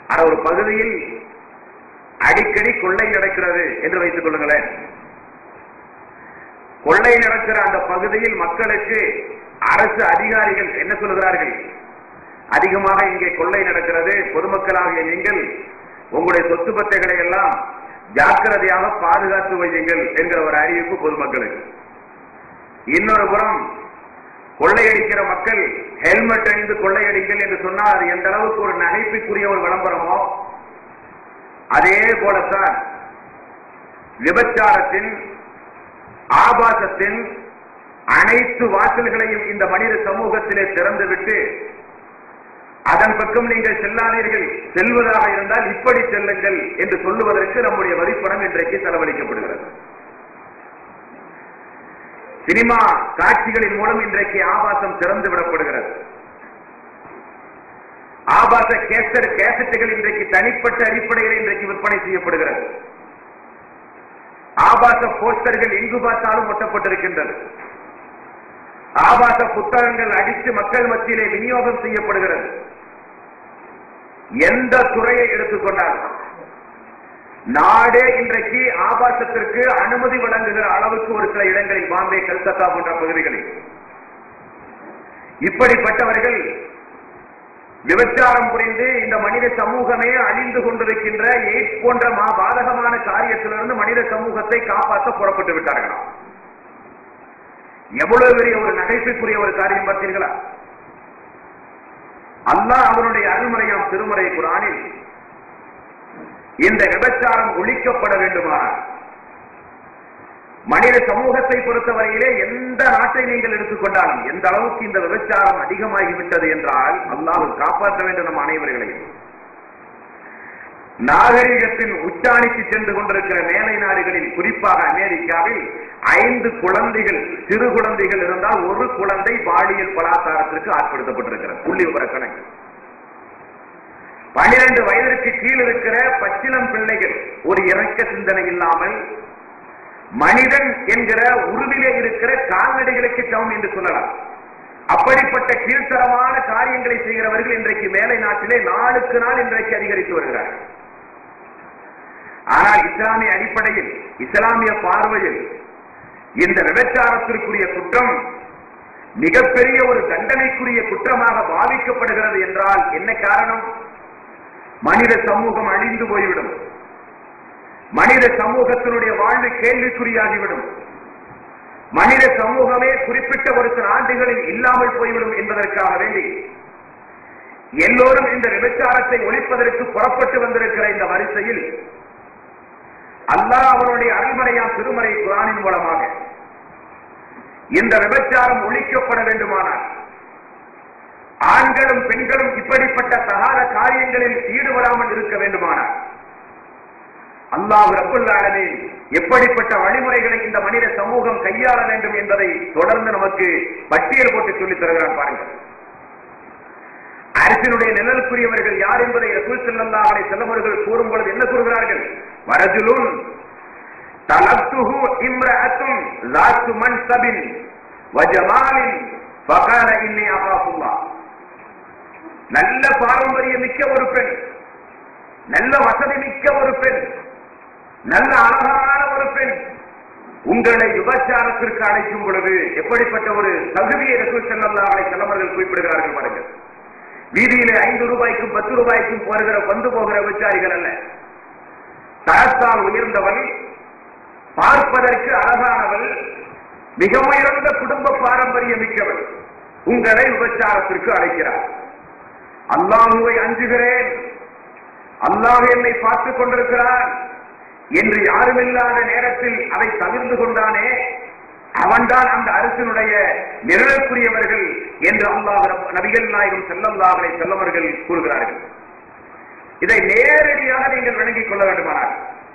ஆனா ஒரு பகுதியில் அடிக்கடி கொள்ளை நடக்கிறது என்று வைத்துக் கொள்ளுங்களேன் கொள்ளை நடக்கிற அந்த பகுதியில் மக்களுக்கு அரசு அதிகாரிகள் என்ன சொல்லுகிறார்கள் அதிகமாக இங்கே கொள்ளை நடக்கிறது பொதுமக்களாகிய நீங்கள் உங்களுடைய சொத்து பத்தைகளை எல்லாம் ஜாக்கிரதையாக பாதுகாத்து வையுங்கள் என்கிற ஒரு அறிவிப்பு பொதுமக்களுக்கு இன்னொரு புறம் கொள்ளையடிக்கிற மக்கள் ஹெல்மெட் அணிந்து கொள்ளையடிங்கள் என்று சொன்னால் அது எந்த அளவுக்கு ஒரு நகைப்புக்குரிய ஒரு விளம்பரமோ அதே போலத்தான் விபச்சாரத்தின் ஆபாசத்தின் அனைத்து வாசல்களையும் இந்த மனித சமூகத்திலே திறந்துவிட்டு அதன் பக்கம் நீங்கள் செல்லாதீர்கள் செல்வதாக இருந்தால் இப்படி செல்லுங்கள் என்று சொல்லுவதற்கு நம்முடைய வரிப்பணம் இன்றைக்கு செலவழிக்கப்படுகிறது சினிமா காட்சிகளின் மூலம் இன்றைக்கு ஆபாசம் திறந்து விடப்படுகிறது ஆபாச கேசட் கேசட்டுகள் இன்றைக்கு தனிப்பட்ட அடிப்படையில் இன்றைக்கு விற்பனை செய்யப்படுகிறது ஆபாச போஸ்டர்கள் எங்கு பார்த்தாலும் ஒட்டப்பட்டிருக்கின்றது ஆபாச புத்தகங்கள் அடித்து மக்கள் மத்தியிலே விநியோகம் செய்யப்படுகிறது எந்த துறையை எடுத்துக்கொண்டாலும் நாடே இன்றைக்கு ஆபாசத்திற்கு அனுமதி வழங்குகிற அளவுக்கு ஒரு சில இடங்களில் பாம்பே கல்கத்தா போன்ற பகுதிகளில் இப்படிப்பட்டவர்கள் விபச்சாரம் புரிந்து இந்த மனித சமூகமே அழிந்து கொண்டிருக்கின்ற எய்ட்ஸ் போன்ற மா பாதகமான காரியத்திலிருந்து மனித சமூகத்தை காப்பாற்ற புறப்பட்டு விட்டார்களாம் எவ்வளவு பெரிய ஒரு நகைப்புக்குரிய ஒரு காரியம் பார்த்தீர்களா அல்லாஹ் அவனுடைய அருள்முறையாம் திருமுறை குரானில் இந்த விபச்சாரம் ஒழிக்கப்பட வேண்டுமானால் மனித சமூகத்தை பொறுத்தவரையிலே எந்த நாட்டை நீங்கள் எடுத்துக்கொண்டாலும் எந்த அளவுக்கு இந்த விபச்சாரம் அதிகமாகிவிட்டது என்றால் அல்லாஹ் காப்பாற்ற வேண்டும் நம் அனைவர்களையும் நாகரிகத்தின் உச்சாணிக்கு சென்று கொண்டிருக்கிற மேலை நாடுகளில் குறிப்பாக அமெரிக்காவில் ஐந்து குழந்தைகள் சிறு குழந்தைகள் இருந்தால் ஒரு குழந்தை பாலியல் பலாத்காரத்திற்கு ஆட்படுத்தப்பட்டிருக்கிறது புள்ளி விவர கணக்கு பனிரெண்டு வயதிற்கு கீழ் இருக்கிற பச்சிலம் பிள்ளைகள் ஒரு இறக்க சிந்தனை இல்லாமல் மனிதன் என்கிற உருவிலே இருக்கிற கால்நடைகளுக்கு சமம் என்று சொல்லலாம் அப்படிப்பட்ட கீழ்த்தரமான காரியங்களை செய்கிறவர்கள் இன்றைக்கு மேலை நாட்டிலே நாளுக்கு நாள் இன்றைக்கு அதிகரித்து வருகிறார்கள் ஆனால் இஸ்லாமிய அடிப்படையில் இஸ்லாமிய பார்வையில் இந்த விபச்சாரத்திற்குரிய குற்றம் மிகப்பெரிய ஒரு தண்டனைக்குரிய குற்றமாக பாவிக்கப்படுகிறது என்றால் என்ன காரணம் மனித சமூகம் அழிந்து போய்விடும் மனித சமூகத்தினுடைய வாழ்வு கேள்விக்குறியாகிவிடும் மனித சமூகமே குறிப்பிட்ட ஒரு சில ஆண்டுகளில் இல்லாமல் போய்விடும் என்பதற்காக வேண்டி எல்லோரும் இந்த விபச்சாரத்தை ஒழிப்பதற்கு புறப்பட்டு வந்திருக்கிற இந்த வரிசையில் அல்லாஹ் அவனுடைய அருள்மறையா திருமறை குரானின் மூலமாக இந்த விபச்சாரம் ஒழிக்கப்பட வேண்டுமானால் ஆண்களும் பெண்களும் இப்படிப்பட்ட தகாத காரியங்களில் ஈடுபடாமல் இருக்க வேண்டுமானால் அல்லாஹ் ரப்புல்லாலமே எப்படிப்பட்ட வழிமுறைகளை இந்த மனித சமூகம் கையாள வேண்டும் என்பதை தொடர்ந்து நமக்கு பட்டியல் போட்டு சொல்லித் தருகிறான் பாருங்கள் அரசினுடைய நிழலுக்குரியவர்கள் யார் என்பதை ரசூல் ஸல்லல்லாஹு அலைஹி வஸல்லம் அவர்கள் கூறும் பொழுது என்ன கூறுகிறார்கள் வரஜுலுன் தலத்துஹு இம்ரஅத்துன் ذات منصب وجمال فقال اني اخاف الله நல்ல பாரம்பரியம் மிக்க ஒரு பெண் நல்ல வசதி மிக்க ஒரு பெண் நல்ல அழகான ஒரு பெண் உங்களை விபச்சாரத்திற்கு அழைக்கும் பொழுது எப்படிப்பட்ட ஒரு தகுதியை ரசூல் ஸல்லல்லாஹு அலைஹி வஸல்லம் அவர்கள் குறிப்பிடுகிறார்கள் பாருங்கள் வீதியிலே ஐந்து ரூபாய்க்கும் பத்து ரூபாய்க்கும் போகிற வந்து போகிற விபச்சாரிகள் அல்ல தரத்தால் உயர்ந்தவள் பார்ப்பதற்கு அழகானவள் மிக உயர்ந்த குடும்ப பாரம்பரியம் மிக்கவள் உங்களை விபச்சாரத்திற்கு அழைக்கிறார் அல்லாஹுவை அஞ்சுகிறேன் அல்லாஹ் என்னை பார்த்துக் கொண்டிருக்கிறான் என்று யாருமில்லாத நேரத்தில் அதை தவிர்த்து கொண்டானே அவன்தான் அந்த அரசினுடைய நிழலுக்குரியவர்கள் என்று அல்லாஹ் நபிகள் நாயகம் செல்லல்லாஹலை செல்லவர்கள் கூறுகிறார்கள் இதை நேரடியாக நீங்கள் விளங்கிக் கொள்ள வேண்டுமானால்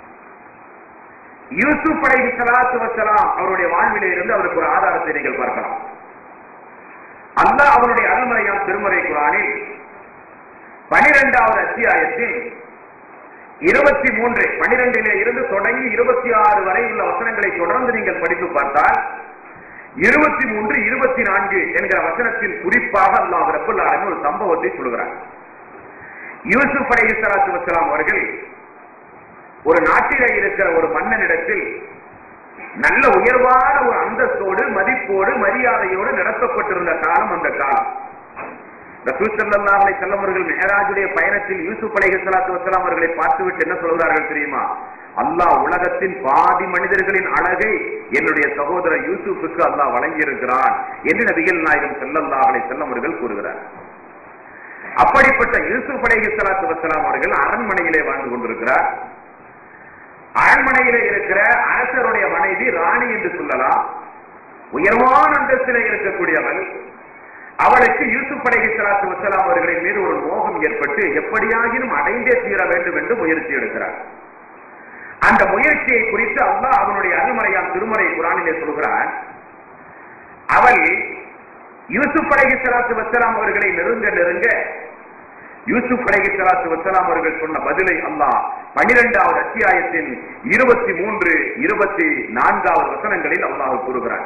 யூசுப் அலை சலாத்து வசலாம் அவருடைய வாழ்விலே இருந்து அவருக்கு ஒரு ஆதாரத்தை நீங்கள் பார்க்கலாம் அல்லாஹ் அவருடைய அருள்மறையாம் திருமறை குரானில் பனிரெண்டாவது அத்தியாயத்தில் இருபத்தி மூன்று பனிரெண்டிலே இருந்து தொடங்கி இருபத்தி ஆறு வரை உள்ள வசனங்களை தொடர்ந்து நீங்கள் படித்து பார்த்தால் இருபத்தி மூன்று இருபத்தி நான்கு என்கிற வசனத்தில் குறிப்பாக அல்லாஹ் ரப்புல்லாலும் ஒரு சம்பவத்தை சொல்கிறார் யூசுப் அலைஹி ஸலாத்து வஸலாம் அவர்கள் ஒரு நாட்டிலே இருக்கிற ஒரு மன்னனிடத்தில் நல்ல உயர்வான ஒரு அந்தஸ்தோடு மதிப்போடு மரியாதையோடு நடத்தப்பட்டிருந்த காலம் அந்த காலம் ரசூல் ஸல்லல்லாஹு அலைஹி வஸல்லம் அவர்கள் மிஹராஜுடைய பயணத்தில் யூசுப் அலைஹி ஸலாத்து வஸலாம் அவர்களை பார்த்துவிட்டு என்ன சொல்கிறார்கள் தெரியுமா அல்லாஹ் உலகத்தின் பாதி மனிதர்களின் அழகை என்னுடைய சகோதரர் யூசுஃபுக்கு அல்லாஹ் வழங்கியிருக்கிறான் என்று நபிகள் நாயகம் ஸல்லல்லாஹு அலைஹி வஸல்லம் அவர்கள் கூறுகிறார் அப்படிப்பட்ட யூசுப் அலைஹி ஸலாத்து வஸலாம் அவர்கள் அரண்மனையிலே வாழ்ந்து கொண்டிருக்கிறார் அரண்மனையிலே இருக்கிற அரசருடைய மனைவி ராணி என்று சொல்லலாம் உயர்வான அந்தஸ்திலே இருக்கக்கூடியவள் அவளுக்கு யூசுப் அலைஹி ஸலாத்து வஸலாம் அவர்களின் மீது ஒரு மோகம் ஏற்பட்டு எப்படியாகினும் அடைந்தே தீர வேண்டும் என்று முயற்சி எடுக்கிறார் அந்த முயற்சியை குறித்து அல்லாஹ் அவனுடைய அருமறையாம் திருமறை குரானிலே சொல்கிறார் அவள் யூசுப் அலைஹி ஸலாத்து வஸலாம் அவர்களை நெருங்க நெருங்க யூசுப் அலைஹி ஸலாத்து வஸலாம் அவர்கள் சொன்ன பதிலை அல்லாஹ் பனிரெண்டாவது அத்தியாயத்தின் இருபத்தி மூன்று இருபத்தி நான்காவது வசனங்களில் அல்லாஹ் கூறுகிறார்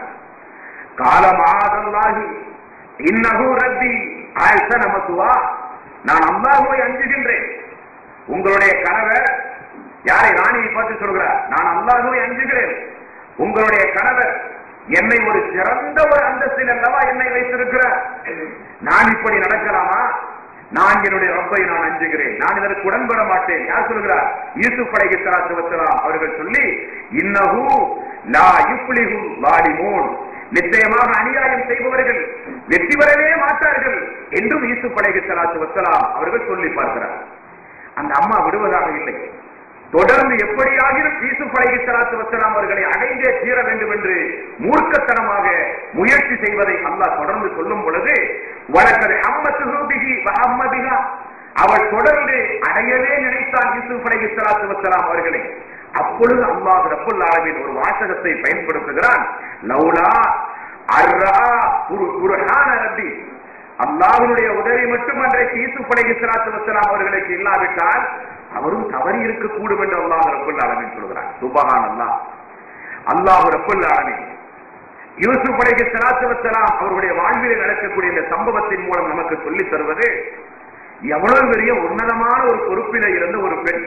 காலமாதல்லாஹி இன்னஹு ரப்பி ஆயசன மத்துவா நான் அல்லாஹுவை அஞ்சுகின்றேன் உங்களுடைய கணவர் யாரை ராணியை பார்த்து சொல்கிறார் நான் அல்லாஹுவை அஞ்சுகிறேன் உங்களுடைய கணவர் என்னை ஒரு சிறந்த ஒரு அந்தஸ்தில் அல்லவா என்னை வைத்திருக்கிறார் நான் இப்படி நடக்கலாமா நான் என்னுடைய ரப்பை நான் அஞ்சுகிறேன் நான் இதற்கு உடன்பட மாட்டேன் யார் சொல்கிறார் யூசுப் அலைஹி ஸலாத்து வஸலாம் அவர்கள் சொல்லி இன்னஹு லா யுஃப்லிஹு லாலிமூன் நிச்சயமாக அநியாயம் செய்பவர்கள் வெற்றி பெறவே மாட்டார்கள் என்றும் யூசுப் அலைஹி ஸலாத்து வஸலாம் அவர்கள் சொல்லி பார்க்கிறார் அந்த அம்மா விடுவதாக இல்லை தொடர்ந்து எப்படியாகிலும் யூசுப் அலைஹி ஸலாத்து வஸலாம் அவர்களை அடைந்தே தீர வேண்டும் என்று மூர்க்கத்தனமாக முயற்சி செய்வதை அல்லாஹ் தொடர்ந்து சொல்லும் பொழுது வழக்கது அம்மத்து ரூபிகி அம்மதிகா அவள் தொடர்ந்து அடையவே நினைத்தான் யூசுப் அலைஹி ஸலாத்து வஸலாம் அவர்களை அப்பொழுது அல்லாஹ் ரப்புல் ஆலமீன் ஒரு வாசகத்தை பயன்படுத்துகிறான் லௌலா அர்ரா குரு குர்ஹான ரப்பி அல்லாஹ்வுடைய உதவி மட்டும் அன்றைக்கு யூசுப் அலைஹி ஸலாத்து வஸலாம் அவர்களுக்கு இல்லாவிட்டால் அவரும் தவறி இருக்கக்கூடும் என்று அல்லாஹ் ரப்புல் ஆலமீன் சொல்கிறார் சுபஹான் அல்லாஹ் அல்லாஹ் ரப்புல் ஆலமீன் யூசுப் அலைஹி ஸலாத்து வஸலாம் அவருடைய வாழ்விலே நடக்கக்கூடிய இந்த சம்பவத்தின் மூலம் நமக்கு சொல்லித் தருவது எவ்வளவு பெரிய உன்னதமான ஒரு பொறுப்பிலே இருந்த ஒரு பெண்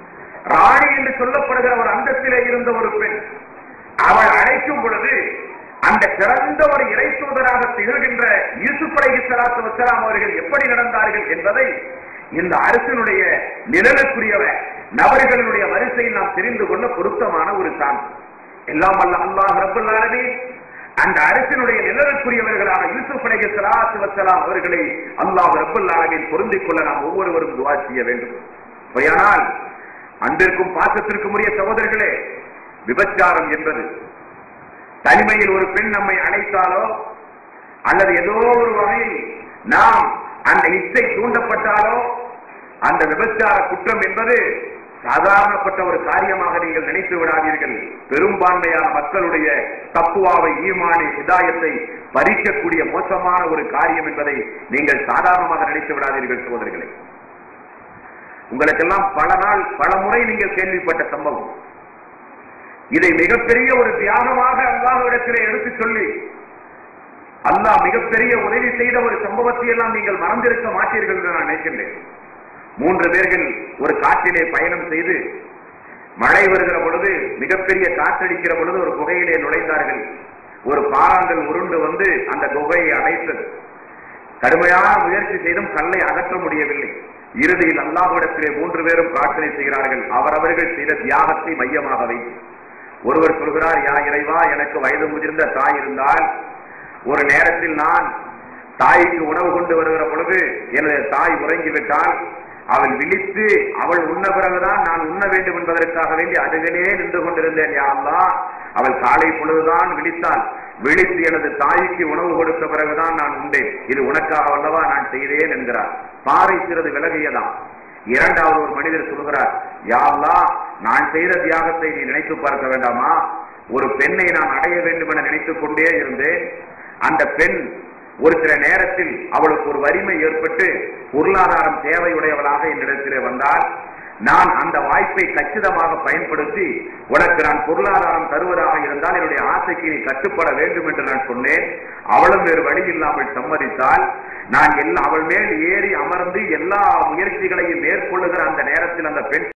ராணி என்று சொல்லப்படுகிற ஒரு அந்தத்திலே இருந்த ஒரு பெண் அவள் அழைக்கும் பொழுது அந்த சிறந்த ஒரு இறை தூதராக திகழ்கின்ற யூசுப் அலைஹி ஸலாத்து வஸலாம் அவர்கள் எப்படி நடந்தார்கள் என்பதை இந்த அரசனுடைய நிழலுக்குரிய நபர்களுடைய வரிசையில் நாம் தெரிந்து கொள்ள பொருத்தமான ஒரு சான்று எல்லாம் அல்ல அல்லாஹ் ரப்பல் ஆலமீன் அந்த அரசினுடைய நிழலுக்குரியவர்களான யூசுப் அலைஹி ஸலாத்து வஸலாம் அவர்களை அல்லாஹ் ரப்பல் ஆலமீன் பொருந்திக் கொள்ள நாம் ஒவ்வொருவரும் துஆ செய்ய வேண்டும் பொய்யானால் அன்பிற்கும் பாசத்திற்கும் உரிய சகோதரர்களே விபச்சாரம் என்பது தனிமையில் ஒரு பெண் நம்மை அழைத்தாலோ அல்லது ஏதோ ஒரு வகையில் நாம் அந்த இச்சை தூண்டப்பட்டாலோ அந்த விபச்சார குற்றம் என்பது சாதாரணப்பட்ட ஒரு காரியமாக நீங்கள் நினைத்து விடாதீர்கள் பெரும்பான்மையான மக்களுடைய தப்புவாவை ஈமானை ஹிதாயத்தை பறிக்கக்கூடிய மோசமான ஒரு காரியம் என்பதை நீங்கள் சாதாரணமாக நினைத்து விடாதீர்கள் சகோதரர்களே உங்களுக்கெல்லாம் பல நாள் பல முறை நீங்கள் கேள்விப்பட்ட சம்பவம் இதை மிகப்பெரிய ஒரு தியாகமாக அல்லாஹ்விடத்திலே எடுத்து சொல்லி அல்லாஹ் மிகப்பெரிய உதவி செய்த ஒரு சம்பவத்தை எல்லாம் நீங்கள் மறந்திருக்க மாட்டீர்கள் என்று நான் நினைக்கின்றேன் மூன்று பேர்கள் ஒரு காற்றிலே பயணம் செய்து மழை வருகிற பொழுது மிகப்பெரிய காற்றடிக்கிற பொழுது ஒரு குகையிலே நுழைந்தார்கள் ஒரு பாறாங்கல் உருண்டு வந்து அந்த குகையை அடைத்தது கடுமையான முயற்சி செய்தும் கல்லை அகற்ற முடியவில்லை இறுதியில் அல்லாஹ்விடத்திலே மூன்று பேரும் பிரார்த்தனை செய்கிறார்கள் அவரவர்கள் செய்த தியாகத்தை மையமாக வைத்து ஒருவர் சொல்கிறார் யா இறைவா எனக்கு வயது முதிர்ந்த தாய் இருந்தால் ஒரு நேரத்தில் நான் தாய்க்கு உணவு கொண்டு வருகிற பொழுது எனது தாய் உறங்கிவிட்டால் அவள் விழித்து அவள் உண்ண பிறகுதான் நான் உண்ண வேண்டும் என்பதற்காக வேண்டி அருகிலே நின்று கொண்டிருந்தேன் யா அல்லாஹ் அவள் காலை பொழுதுதான் விழித்தாள் விழித்து எனது தாய்க்கு உணவு கொடுத்த பிறகுதான் நான் உண்டேன் இது உனக்காக அல்லவா நான் செய்தேன் என்கிறார் பாறை சிறிது விலகியதாம் இரண்டாவது ஒரு மனிதர் சொல்கிறார் யா அல்லாஹ் நான் செய்த தியாகத்தை நீ நினைத்து பார்க்க வேண்டாமா ஒரு பெண்ணை நான் அடைய வேண்டும் என நினைத்துக் கொண்டே இருந்தேன் அந்த பெண் ஒரு சில நேரத்தில் அவளுக்கு ஒரு வறுமை ஏற்பட்டு பொருளாதாரம் தேவையுடையவளாக என்னிடத்திலே வந்தால் நான் அந்த வாய்ப்பை கச்சிதமாக பயன்படுத்தி உனக்கு நான் பொருளாதாரம் தருவதாக இருந்தால் என்னுடைய ஆசைக்கு நீ கட்டுப்பட வேண்டும் என்று நான் சொன்னேன் அவளும் வேறு வழி இல்லாமல் சம்மதித்தால் நான் எல்லா அவள் மேல் ஏறி அமர்ந்து எல்லா முயற்சிகளையும் மேற்கொள்ளுகிற அந்த நேரத்தில் அந்த பெண்